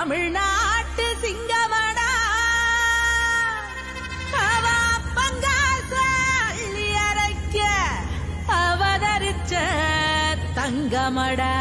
தமிழ்நாட்டு சிங்கமடா அவ பங்காச அள்ளி அரைக்க அவதரிச்ச தங்கமடா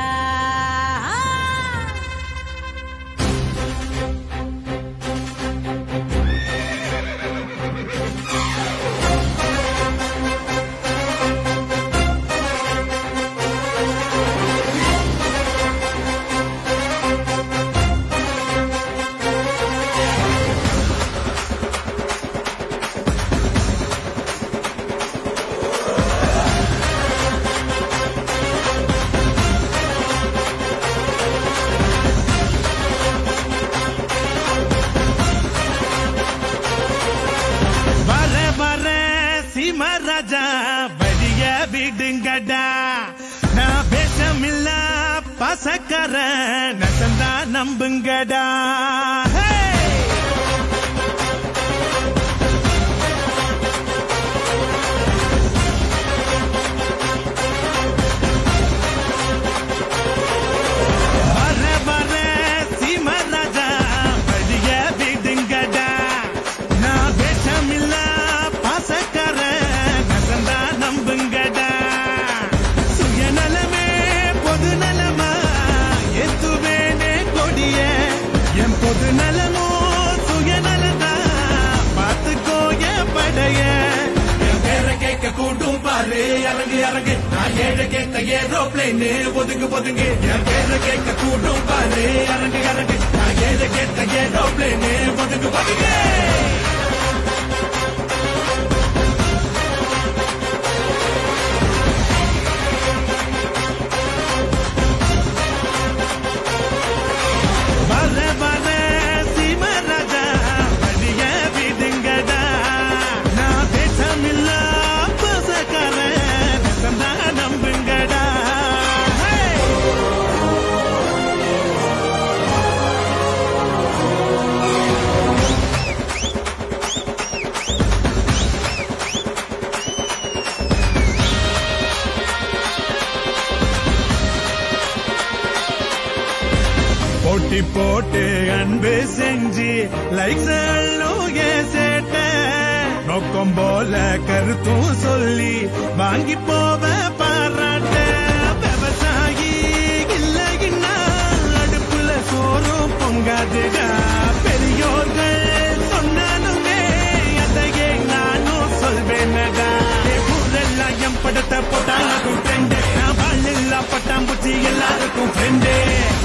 வர வர சிமராஜா வழிய விடுங்கடா நான் பேசமில்ல பசக்கர நசந்தா நம்புங்கடா Hey! வர வர சிமராஜா வழிய விடுங்கடா நான் வேஷமில்ல பாசக்கார நசந்தா நம்புங்கடா சுயநலமே பொது நலமா எத்துவேனே கொடிய என் பொது நலமோ சுயநலதா பார்த்துக்கோ என் படைய என் பேரை கேட்க கூட்டும் பாரு இறங்கு இறங்கு நான் ஏழை கேட்ட ஏரோப்ளேன் ஒதுங்கு ஒதுங்கு என் பேரை கேட்க கூட்டும் பாரு இறங்கு இறங்கு நான் ஏழை கேட்ட ஏரோப்ளேன் ஒதுங்கு ஒதுங்கு வர வர சிமராஜா வழிய விடுங்கடா நான் பேசமில்ல பசக்கார நசந்தா நம்புங்கடா Hey! போட்டி போட்டு அன்பு செஞ்சு லைக்ஸ் சேட்ட நோக்கம் போல கருத்தும் சொல்லி வாங்கி போவ பாராட்ட விவசாயி இல்லைன்னா அடுப்புல சோறும் பொங்காதுடா பெரியோர்கள் சொன்னாலுமே அதையே நானும் சொல்வேனடா ஊரெல்லாம் என் படத்தை போட்டாலும் ஃப்ரெண்டு நான் வாழ் பட்டாம்பூச்சி எல்லாருக்கும் ஃப்ரெண்டு